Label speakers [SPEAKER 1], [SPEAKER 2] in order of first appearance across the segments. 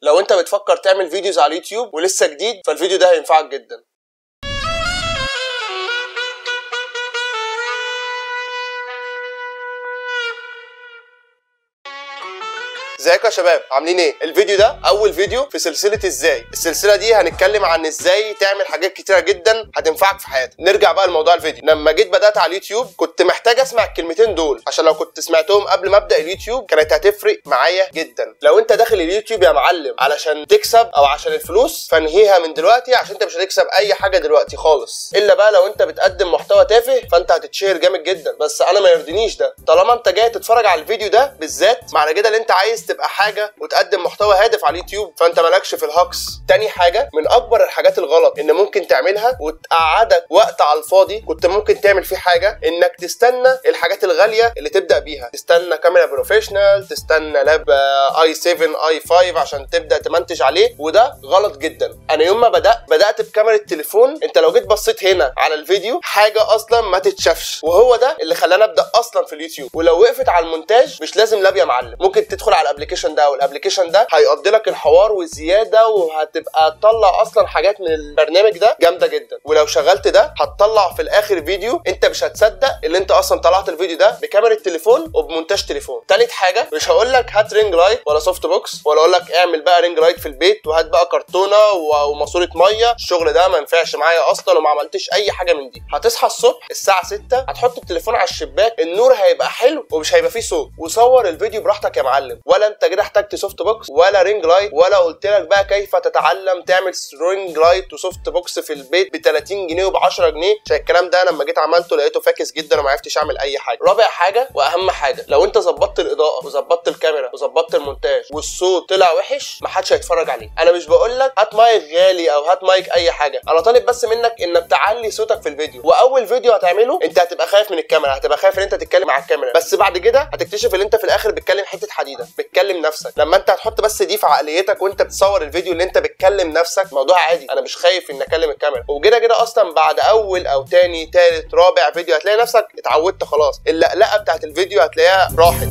[SPEAKER 1] لو انت بتفكر تعمل فيديوز على اليوتيوب ولسه جديد فالفيديو ده هينفعك جدا ازيكم يا شباب عاملين ايه الفيديو ده اول فيديو في سلسله ازاي السلسله دي هنتكلم عن ازاي تعمل حاجات كتيره جدا هتنفعك في حياتك نرجع بقى لموضوع الفيديو لما جيت بدات على اليوتيوب كنت محتاج اسمع الكلمتين دول عشان لو كنت سمعتهم قبل ما ابدا اليوتيوب كانت هتفرق معايا جدا لو انت داخل اليوتيوب يا معلم علشان تكسب او عشان الفلوس فانهيها من دلوقتي عشان انت مش هتكسب اي حاجه دلوقتي خالص الا بقى لو انت بتقدم محتوى تافه فانت هتتشهر جامد جدا بس انا ما يرضينيش ده طالما انت جاي تتفرج على الفيديو ده بالذات معنى كده ان انت عايز تبقى حاجه وتقدم محتوى هادف على اليوتيوب فانت مالكش في الهكس تاني حاجه من اكبر الحاجات الغلط ان ممكن تعملها وتقعدك وقت على الفاضي كنت ممكن تعمل فيه حاجه انك تستنى الحاجات الغاليه اللي تبدا بيها تستنى كاميرا بروفيشنال تستنى لاب اي 7 اي 5 عشان تبدا تمنتج عليه وده غلط جدا انا يوم ما بدات بدات بكاميرا التليفون انت لو جيت بصيت هنا على الفيديو حاجه اصلا ما تتشافش وهو ده اللي خلاني ابدا اصلا في اليوتيوب ولو وقفت على المونتاج مش لازم لاب يا معلم ممكن تدخل على الابلكيشن ده والابلكيشن ده هيقضي لك الحوار وزياده وهتبقى تطلع اصلا حاجات من البرنامج ده جامده جدا ولو شغلت ده هتطلع في الاخر فيديو انت مش هتصدق ان انت اصلا طلعت الفيديو ده بكاميرا التليفون وبمونتاج تليفون تالت حاجه مش هقول لك هات رينج لايت ولا سوفت بوكس ولا اقول لك اعمل بقى رينج لايت في البيت وهات بقى كرتونه وماسوره ميه الشغل ده ما ينفعش معايا اصلا وما عملتش اي حاجه من دي هتصحى الصبح الساعه 6 هتحط التليفون على الشباك النور هيبقى حلو ومش هيبقى فيه صوت وصور الفيديو براحتك يا معلم ولا انت كده احتجت سوفت بوكس ولا رينج لايت ولا قلت لك بقى كيف تتعلم تعمل رينج لايت وسوفت بوكس في البيت ب 30 جنيه وب 10 جنيه عشان الكلام ده لما جيت عملته لقيته فاكس جدا وما عرفتش اعمل اي حاجه رابع حاجه واهم حاجه لو انت ظبطت الاضاءه وظبطت الكاميرا وظبطت المونتاج والصوت طلع وحش ما حدش هيتفرج عليه انا مش بقول لك هات مايك غالي او هات مايك اي حاجه انا طالب بس منك انك تعلي صوتك في الفيديو واول فيديو هتعمله انت هتبقى خايف من الكاميرا هتبقى خايف ان انت تتكلم مع الكاميرا بس بعد كده هتكتشف ان انت في الاخر بتكلم حته حديده بتكلم نفسك لما انت هتحط بس دي في عقليتك وانت بتصور الفيديو اللي انت بتكلم نفسك موضوع عادي انا مش خايف ان اكلم الكاميرا وكده كده اصلا بعد اول او تاني تالت رابع فيديو هتلاقي نفسك اتعودت خلاص اللقلقه بتاعت الفيديو هتلاقيها راحت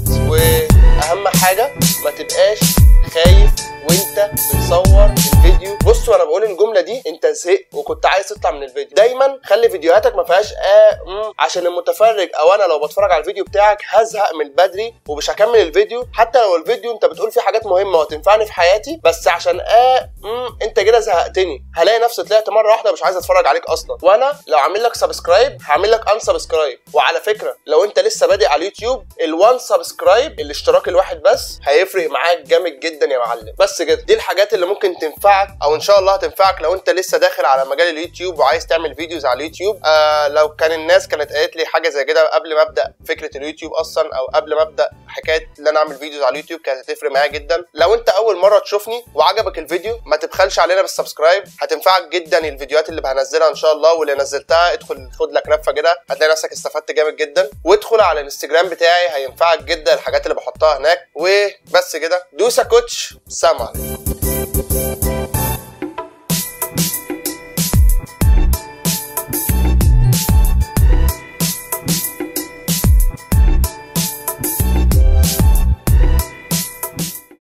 [SPEAKER 1] واهم حاجه ما تبقاش خايف وانت بتصور الفيديو بص وانا بقول الجمله دي انت زهقت وكنت عايز تطلع من الفيديو دايما خلي فيديوهاتك ما فيهاش اه مم، عشان المتفرج او انا لو بتفرج على الفيديو بتاعك هزهق من بدري ومش هكمل الفيديو حتى لو الفيديو انت بتقول فيه حاجات مهمه وهتنفعني في حياتي بس عشان اه مم، انت كده زهقتني هلاقي نفسي طلعت مره واحده مش عايز اتفرج عليك اصلا وانا لو عامل لك سبسكرايب هعمل لك ان سبسكرايب وعلى فكره لو انت لسه بادئ على اليوتيوب الوان سبسكرايب الاشتراك الواحد بس هيفرق معاك جامد جدا يا معلم بس كده دي الحاجات اللي ممكن تنفعك او ان شاء الله هتنفعك لو انت لسه داخل على مجال اليوتيوب وعايز تعمل فيديوز على اليوتيوب آه لو كان الناس كانت قالت لي حاجه زي كده قبل ما ابدا فكره اليوتيوب اصلا او قبل ما ابدا حكايه ان انا اعمل فيديوز على اليوتيوب كانت هتفرق معايا جدا لو انت اول مره تشوفني وعجبك الفيديو ما تبخلش علينا بالسبسكرايب هتنفعك جدا الفيديوهات اللي هنزلها ان شاء الله واللي نزلتها ادخل خد لك لفه كده هتلاقي نفسك استفدت جامد جدا وادخل على الانستجرام بتاعي هينفعك جدا الحاجات اللي بحطها هناك وبس كده دوسا كوتش سلام عليكم